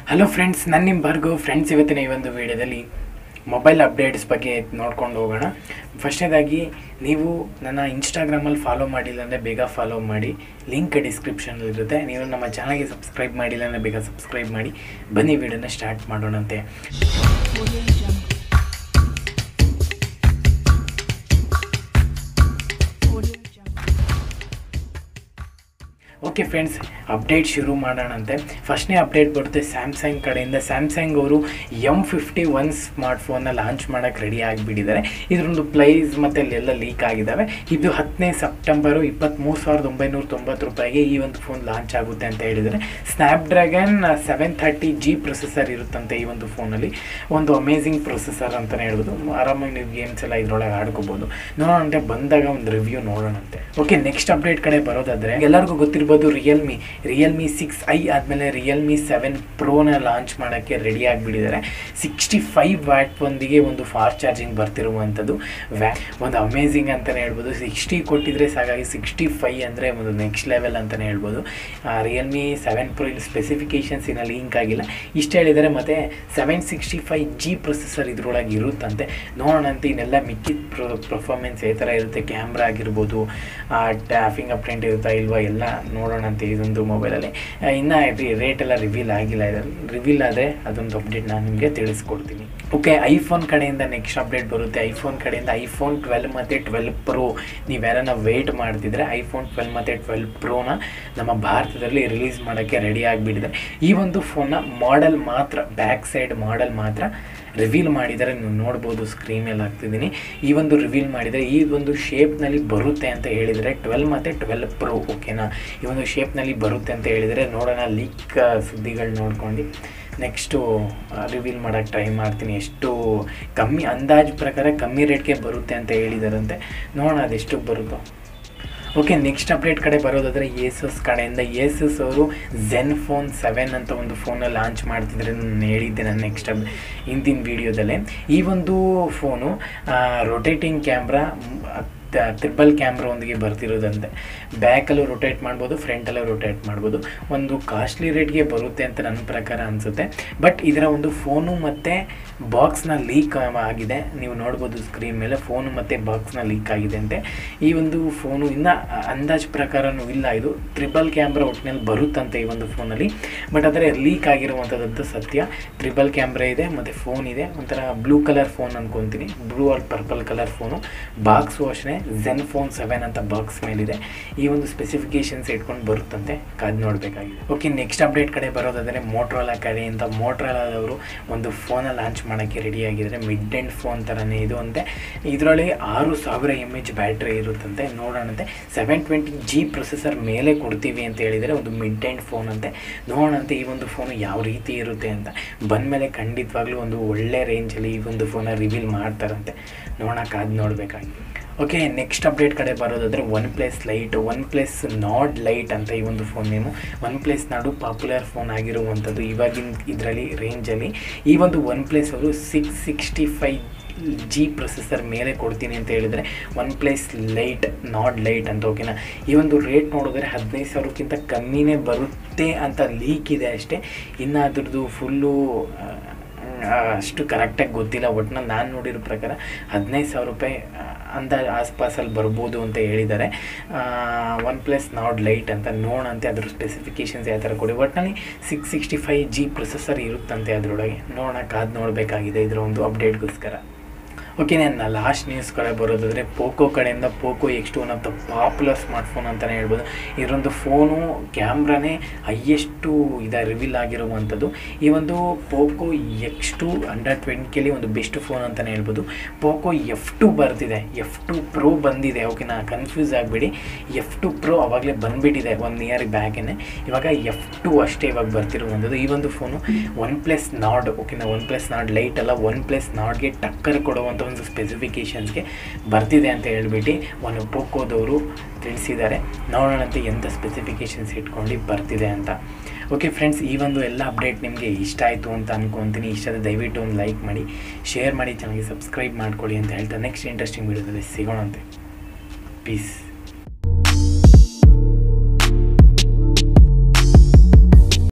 hello friends ನಾನು ನಿಮ್ಮ Bhargav friends ಇವತ್ತಿನ ಈ ಒಂದು ವಿಡಿಯೋದಲ್ಲಿ ಮೊಬೈಲ್ ಅಪ್ಡೇಟ್ಸ್ ಬಗ್ಗೆ ನೋಡ್ಕೊಂಡು ಹೋಗೋಣ ಫಸ್ಟ್ನೇದಾಗಿ ನೀವು ನನ್ನ ಇನ್ಸ್ಟಾಗ್ರಾಮಲ್ಲಿ ಫಾಲೋ ಮಾಡಿಲ್ಲ ಅಂದರೆ ಬೇಗ ಫಾಲೋ ಮಾಡಿ ಲಿಂಕ್ ಡಿಸ್ಕ್ರಿಪ್ಷನಲ್ಲಿರುತ್ತೆ ನೀವು ನಮ್ಮ ಚಾನಲ್ಗೆ ಸಬ್ಸ್ಕ್ರೈಬ್ ಮಾಡಿಲ್ಲ ಅಂದರೆ ಬೇಗ ಸಬ್ಸ್ಕ್ರೈಬ್ ಮಾಡಿ ಬನ್ನಿ ವಿಡಿಯೋನ ಸ್ಟಾರ್ಟ್ ಮಾಡೋಣಂತೆ ಓಕೆ ಫ್ರೆಂಡ್ಸ್ ಅಪ್ಡೇಟ್ ಶುರು ಮಾಡೋಣಂತೆ ಫಸ್ಟ್ನೇ ಅಪ್ಡೇಟ್ ಬರುತ್ತೆ ಸ್ಯಾಮ್ಸಂಗ್ ಕಡೆಯಿಂದ ಸ್ಯಾಮ್ಸಂಗ್ ಅವರು ಎಮ್ ಫಿಫ್ಟಿ ಒನ್ ಸ್ಮಾರ್ಟ್ಫೋನ್ನ ಲಾಂಚ್ ಮಾಡೋಕ್ಕೆ ರೆಡಿ ಆಗಿಬಿಟ್ಟಿದ್ದಾರೆ ಇದರೊಂದು ಪ್ರೈಸ್ ಮತ್ತು ಅಲ್ಲೆಲ್ಲ ಲೀಕ್ ಆಗಿದ್ದಾವೆ ಇದು ಹತ್ತನೇ ಸೆಪ್ಟೆಂಬರು ಇಪ್ಪತ್ತ್ಮೂರು ಸಾವಿರದ ಒಂಬೈನೂರ ತೊಂಬತ್ತು ರೂಪಾಯಿಗೆ ಈ ಒಂದು ಫೋನ್ ಲಾಂಚ್ ಆಗುತ್ತೆ ಅಂತ ಹೇಳಿದರೆ Snapdragon seven thirty G processor ಇರುತ್ತಂತೆ ಈ ಒಂದು ಫೋನಲ್ಲಿ ಒಂದು ಅಮೇಝಿಂಗ್ ಪ್ರೊಸೆಸರ್ ಅಂತಲೇ ಹೇಳ್ಬೋದು ಆರಾಮಾಗಿ ನೀವು ಗೇಮ್ಸ್ ಎಲ್ಲ ಇದರೊಳಗೆ ಆಡ್ಕೋಬೋದು ನೋಡೋಣಂತೆ ಬಂದಾಗ ಒಂದು ರಿವ್ಯೂ ನೋಡೋಣಂತೆ ಓಕೆ ನೆಕ್ಸ್ಟ್ ಅಪ್ಡೇಟ್ ಕಡೆ ಬರೋದಾದರೆ ಎಲ್ಲರಿಗೂ ಗೊತ್ತಿರ್ಬೋದು ರಿಯಲ್ಮಿ ರಿಯಲ್ಮಿ ಸಿಕ್ಸ್ ಐ ಆದಮೇಲೆ ರಿಯಲ್ಮಿ ಸೆವೆನ್ ಪ್ರೋನ ಲಾಂಚ್ ಮಾಡೋಕ್ಕೆ ರೆಡಿ ಆಗಿಬಿಟ್ಟಿದ್ದಾರೆ ಸಿಕ್ಸ್ಟಿ ಫೈವ್ ವ್ಯಾಟ್ ಒಂದಿಗೆ ಒಂದು ಫಾಸ್ಟ್ ಚಾರ್ಜಿಂಗ್ ಬರ್ತಿರುವಂಥದ್ದು ವ್ಯಾ ಒಂದು ಅಮೇಝಿಂಗ್ ಅಂತಲೇ ಹೇಳ್ಬೋದು ಸಿಕ್ಸ್ಟಿ ಕೊಟ್ಟಿದ್ರೆ ಸಾಕಾಗಿ ಸಿಕ್ಸ್ಟಿ ಫೈ ಅಂದರೆ ಒಂದು ನೆಕ್ಸ್ಟ್ ಲೆವೆಲ್ ಅಂತಲೇ ಹೇಳ್ಬೋದು ರಿಯಲ್ಮಿ ಸೆವೆನ್ ಪ್ರೋ ಇಲ್ಲಿ ಸ್ಪೆಸಿಫಿಕೇಷನ್ಸ್ ಇನ್ನು ಲಿಂಕ್ ಆಗಿಲ್ಲ ಇಷ್ಟು ಹೇಳಿದರೆ ಮತ್ತು seven sixty five G processor ಇದ್ರೊಳಗೆ ಇರುತ್ತಂತೆ ನೋಡೋಣಂತೆ ಇನ್ನೆಲ್ಲ ಮಿಕ್ಕಿದ ಪ್ರೊ ಪರ್ಫಾರ್ಮೆನ್ಸ್ ಯಾವ ಥರ ಇರುತ್ತೆ ಕ್ಯಾಮ್ರಾ ಆಗಿರ್ಬೋದು ಫಿಂಗರ್ ಪ್ರಿಂಟ್ ಇರುತ್ತಾ ಇಲ್ವಾ ಎಲ್ಲ ನೋಡೋಣಂತೆ ಇದೊಂದು ಮೊಬೈಲಲ್ಲಿ ಇನ್ನು ರೇಟ್ ಎಲ್ಲ ರಿವೀಲ್ ಆಗಿಲ್ಲ ಇದರಲ್ಲಿ ರಿವೀಲ್ ಆದರೆ ಅದೊಂದು ಅಪ್ಡೇಟ್ ನಾನು ನಿಮಗೆ ತಿಳಿಸ್ಕೊಡ್ತೀನಿ ಓಕೆ ಐಫೋನ್ ಕಡೆಯಿಂದ ನೆಕ್ಸ್ಟ್ ಅಪ್ಡೇಟ್ ಬರುತ್ತೆ ಐಫೋನ್ ಕಡೆಯಿಂದ ಐಫೋನ್ ಟ್ವೆಲ್ ಮತ್ತು ಟ್ವೆಲ್ ಪ್ರೋ ನೀವು ಯಾರನ್ನ ವೆಯ್ಟ್ ಮಾಡ್ತಿದ್ರೆ ಐಫೋನ್ ಟ್ವೆಲ್ ಮತ್ತು ಟ್ವೆಲ್ ಪ್ರೋನ ನಮ್ಮ ಭಾರತದಲ್ಲಿ ರಿಲೀಸ್ ಮಾಡೋಕ್ಕೆ ರೆಡಿ ಆಗಿಬಿಟ್ಟಿದ್ದಾರೆ ಈ ಒಂದು ಫೋನ್ನ ಮಾಡೆಲ್ ಮಾತ್ರ ಬ್ಯಾಕ್ ಸೈಡ್ ಮಾಡೆಲ್ ಮಾತ್ರ ರಿವೀಲ್ ಮಾಡಿದರೆ ನೀವು ನೋಡ್ಬೋದು ಸ್ಕ್ರೀನಲ್ಲಿ ಹಾಕ್ತಿದ್ದೀನಿ ಈ ಒಂದು ರಿವೀಲ್ ಮಾಡಿದರೆ ಈ ಒಂದು ಶೇಪ್ನಲ್ಲಿ ಬರುತ್ತೆ ಅಂತ ಹೇಳಿದರೆ ಟ್ವೆಲ್ ಮತ್ತು ಟ್ವೆಲ್ ಪ್ರೋ ಓಕೆನಾ ಈ ಒಂದು ಶೇಪ್ನಲ್ಲಿ ಬರುತ್ತೆ ಅಂತ ಹೇಳಿದರೆ ನೋಡೋಣ ಲೀಕ್ ಸುದ್ದಿಗಳು ನೋಡ್ಕೊಂಡು ನೆಕ್ಸ್ಟು ರಿವೀಲ್ ಮಾಡೋಕ್ಕೆ ಟ್ರೈ ಮಾಡ್ತೀನಿ ಎಷ್ಟು ಕಮ್ಮಿ ಅಂದಾಜು ಪ್ರಕಾರ ಕಮ್ಮಿ ರೇಟ್ಗೆ ಬರುತ್ತೆ ಅಂತ ಹೇಳಿದಾರಂತೆ ನೋಡೋಣ ಅದೆಷ್ಟು ಬರುತ್ತೋ ಓಕೆ ನೆಕ್ಸ್ಟ್ ಅಪ್ಡೇಟ್ ಕಡೆ ಬರೋದಾದರೆ ಏಸಸ್ ಕಡೆಯಿಂದ ಏಸಸ್ ಅವರು ಝೆನ್ ಫೋನ್ ಸೆವೆನ್ ಅಂತ ಒಂದು ಫೋನ ಲಾಂಚ್ ಮಾಡ್ತಿದ್ರೆ ನಾನು ಹೇಳಿದ್ದೆ ನಾನು ನೆಕ್ಸ್ಟ್ ಹಿಂದಿನ ವೀಡಿಯೋದಲ್ಲೇ ಈ ಒಂದು phone rotating camera triple camera ಒಂದಿಗೆ ಬರ್ತಿರೋದಂತೆ ಬ್ಯಾಕಲ್ಲೂ ರೊಟೇಟ್ ಮಾಡ್ಬೋದು ಫ್ರಂಟಲ್ಲೂ ರೊಟೇಟ್ ಮಾಡ್ಬೋದು ಒಂದು ಕಾಸ್ಟ್ಲಿ ರೇಟ್ಗೆ ಬರುತ್ತೆ ಅಂತ ನನ್ನ ಪ್ರಕಾರ ಅನಿಸುತ್ತೆ ಬಟ್ ಇದರ ಒಂದು ಫೋನು ಮತ್ತು ಬಾಕ್ಸ್ನ ಲೀಕ್ ಆಗಿದೆ ನೀವು ನೋಡ್ಬೋದು ಸ್ಕ್ರೀನ್ ಮೇಲೆ ಫೋನು ಮತ್ತು ಬಾಕ್ಸ್ನ ಲೀಕ್ ಆಗಿದೆ ಅಂತೆ ಈ ಒಂದು ಫೋನು ಇನ್ನು ಅಂದಾಜು ಪ್ರಕಾರನೂ ಇಲ್ಲ ಇದು ಟ್ರಿಬಲ್ ಕ್ಯಾಮ್ರಾ ಒಟ್ಟಿನಲ್ಲಿ ಬರುತ್ತಂತೆ ಈ ಒಂದು ಫೋನಲ್ಲಿ ಬಟ್ ಆದರೆ ಲೀಕ್ ಆಗಿರುವಂಥದ್ದು ಸತ್ಯ ಟ್ರಿಬಲ್ ಕ್ಯಾಮ್ರಾ ಇದೆ ಮತ್ತು ಫೋನ್ ಇದೆ ಒಂಥರ ಬ್ಲೂ ಕಲರ್ ಫೋನ್ ಅನ್ಕೊತೀನಿ blue or purple colour phone box ಅಷ್ಟೇ ಝೆನ್ ಫೋನ್ ಸೆವೆನ್ ಅಂತ ಬಾಕ್ಸ್ ಮೇಲಿದೆ ಈ ಒಂದು ಸ್ಪೆಸಿಫಿಕೇಶನ್ಸ್ ಇಟ್ಕೊಂಡು ಬರುತ್ತಂತೆ ಕಾದು ನೋಡಬೇಕಾಗಿದೆ ಓಕೆ ನೆಕ್ಸ್ಟ್ ಅಪ್ಡೇಟ್ ಕಡೆ ಬರೋದಾದರೆ ಮೋಟ್ರೋಲಾ ಕಡೆಯಿಂದ ಮೋಟ್ರೋಲಾದವರು ಒಂದು ಫೋನ ಲಾಂಚ್ ಮಾಡೋಕ್ಕೆ ರೆಡಿ ಆಗಿದ್ದಾರೆ ಮಿಡ್ ಎಂಡ್ ಫೋನ್ ಥರನೇ ಇದು ಅಂತೆ ಇದರೊಳಗೆ ಆರು ಸಾವಿರ ಎಮ್ ಎಚ್ ಬ್ಯಾಟ್ರಿ ಇರುತ್ತಂತೆ ನೋಡೋಣಂತೆ ಸೆವೆನ್ ಟ್ವೆಂಟಿ ಜಿ ಪ್ರೊಸೆಸರ್ ಮೇಲೆ ಕೊಡ್ತೀವಿ ಅಂತ ಹೇಳಿದರೆ ಒಂದು ಮಿಡ್ ಎಂಡ್ ಫೋನ್ ಅಂತೆ ನೋಡೋಣಂತೆ ಈ ಒಂದು ಫೋನು ಯಾವ ರೀತಿ ಇರುತ್ತೆ ಅಂತ ಬಂದಮೇಲೆ ಖಂಡಿತವಾಗ್ಲೂ ಒಂದು ಒಳ್ಳೆ ರೇಂಜಲ್ಲಿ ಈ ಒಂದು ಫೋನ ರಿವೀಲ್ ಮಾಡ್ತಾರಂತೆ ನೋಡೋಕ್ಕಾದ್ ನೋಡಬೇಕಾಗಿದೆ ಓಕೆ ನೆಕ್ಸ್ಟ್ ಅಪ್ಡೇಟ್ ಕಡೆ ಬರೋದಾದರೆ OnePlus Lite OnePlus Nord Lite ಅಂತ ಈ ಒಂದು phone name OnePlus Nord popular phone ಆಗಿರುವಂಥದ್ದು ಇವಾಗಿನ ಇದರಲ್ಲಿ ರೇಂಜಲ್ಲಿ ಈ ಒಂದು ಒನ್ ಪ್ಲಸ್ ಅವರು six sixty five G processor ಮೇಲೆ ಕೊಡ್ತೀನಿ ಅಂತ ಹೇಳಿದರೆ OnePlus Lite Nord Lite ಅಂತ ಓಕೆನಾ ಈ ಒಂದು ರೇಟ್ ನೋಡಿದ್ರೆ ಹದಿನೈದು ಸಾವಿರಕ್ಕಿಂತ ಕಮ್ಮಿನೇ ಬರುತ್ತೆ ಅಂತ ಲೀಕ್ ಇದೆ ಅಷ್ಟೇ ಇನ್ನು ಅದ್ರದ್ದು ಫುಲ್ಲು ಅಷ್ಟು ಕರೆಕ್ಟಾಗಿ ಗೊತ್ತಿಲ್ಲ ಒಟ್ಟಿನಲ್ಲಿ ನಾನು ನೋಡಿರೋ ಪ್ರಕಾರ ಹದಿನೈದು ಸಾವಿರ ರೂಪಾಯಿ ಅಂದ ಆಸ್ಪಾಸಲ್ಲಿ ಬರ್ಬೋದು ಅಂತ ಹೇಳಿದ್ದಾರೆ ಒನ್ ಪ್ಲಸ್ ನಾಟ್ ಲೈಟ್ ಅಂತ ನೋಡಂತೆ ಅದ್ರ ಸ್ಪೆಸಿಫಿಕೇಷನ್ಸ್ ಯಾವ ಥರ ಕೊಡಿ ಒಟ್ಟಿನಲ್ಲಿ six sixty five G processor ಇರುತ್ತಂತೆ ಅದರೊಳಗೆ ನೋಡೋಣ ಕಾದು ನೋಡಬೇಕಾಗಿದೆ ಇದರ ಒಂದು ಅಪ್ಡೇಟ್ಗೋಸ್ಕರ ಓಕೆ ನಾನು ಲಾಸ್ಟ್ ನ್ಯೂಸ್ ಕಡೆ ಬರೋದಾದರೆ ಪೋಕೋ ಕಡೆಯಿಂದ Poco X two one of the popular smartphone ಅಂತಲೇ ಹೇಳ್ಬೋದು ಇದೊಂದು ಫೋನು ಕ್ಯಾಮ್ರಾನೇ ಹೈಯೆಸ್ಟು ಇದೆ ರಿವೀಲ್ ಆಗಿರುವಂಥದ್ದು ಈ ಒಂದು ಪೋಕೋ ಎಕ್ಸ್ ಟು ಅಂಡರ್ ಟ್ವೆಂಟಿಯಲ್ಲಿ ಒಂದು ಬೆಸ್ಟ್ ಫೋನ್ ಅಂತಲೇ ಹೇಳ್ಬೋದು ಪೋಕೋ ಎಫ್ ಟು ಬರ್ತಿದೆ ಎಫ್ ಟು ಪ್ರೋ ಬಂದಿದೆ ಓಕೆ ನಾ ಕನ್ಫ್ಯೂಸ್ ಆಗಿಬಿಡಿ ಎಫ್ ಟು ಪ್ರೋ ಅವಾಗಲೇ ಬಂದುಬಿಟ್ಟಿದೆ ಒನ್ ಇಯರ್ ಬ್ಯಾಗೇ ಇವಾಗ ಎಫ್ ಟು ಅಷ್ಟೇ ಇವಾಗ ಬರ್ತಿರುವಂಥದ್ದು ಈ ಒಂದು ಫೋನು ಒನ್ ಪ್ಲಸ್ ನಾಡ್ ಓಕೆನಾ ಒನ್ ಪ್ಲಸ್ ನಾಡ್ ಲೈಟ್ ಅಲ್ಲ ಒನ್ ಪ್ಲಸ್ ನಾಡ್ಗೆ ಟಕ್ಕರ್ ಕೊಡುವಂಥ ಒಂದು ಸ್ಪೆಸಿಫಿಕೇಷನ್ಸ್ಗೆ ಬರ್ತಿದೆ ಅಂತ ಹೇಳ್ಬಿಟ್ಟು ಒಂದು ಪೋಕೋದವರು ತಿಳಿಸಿದ್ದಾರೆ ನೋಡೋಣಂತೆ ಎಂಥ ಸ್ಪೆಸಿಫಿಕೇಷನ್ಸ್ ಇಟ್ಕೊಂಡು ಬರ್ತಿದೆ ಅಂತ ಓಕೆ ಫ್ರೆಂಡ್ಸ್ ಈ ಒಂದು ಎಲ್ಲ ಅಪ್ಡೇಟ್ ನಿಮಗೆ ಇಷ್ಟ ಆಯಿತು ಅಂತ ಅನ್ಕೊತೀನಿ ಇಷ್ಟ ಆದರೆ ದಯವಿಟ್ಟು ಒಂದು ಲೈಕ್ ಮಾಡಿ ಶೇರ್ ಮಾಡಿ ಚಾನಲ್ಗೆ ಸಬ್ಸ್ಕ್ರೈಬ್ ಮಾಡ್ಕೊಳ್ಳಿ ಅಂತ ಹೇಳ್ತಾ ನೆಕ್ಸ್ಟ್ ಇಂಟ್ರೆಸ್ಟಿಂಗ್ ವೀಡಿಯೋದಲ್ಲಿ ಸಿಗೋಣಂತೆ ಪೀಸ್